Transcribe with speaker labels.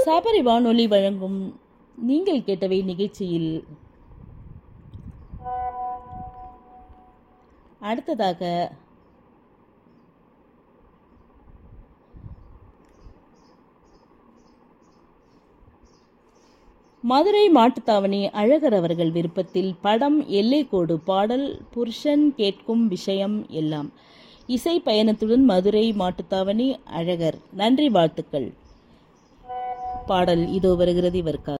Speaker 1: சபரி வானொலி வழங்கும் நீங்கள் கேட்டவை நிகழ்ச்சியில் அடுத்ததாக மதுரை மாட்டுத்தாவணி அழகர் அவர்கள் விருப்பத்தில் படம் எல்லைக்கோடு பாடல் புருஷன் கேட்கும் விஷயம் எல்லாம் இசை பயணத்துடன் மதுரை மாட்டுத்தாவணி அழகர் நன்றி வாழ்த்துக்கள் பாடல் இதோ வருகிறது இவருக்காக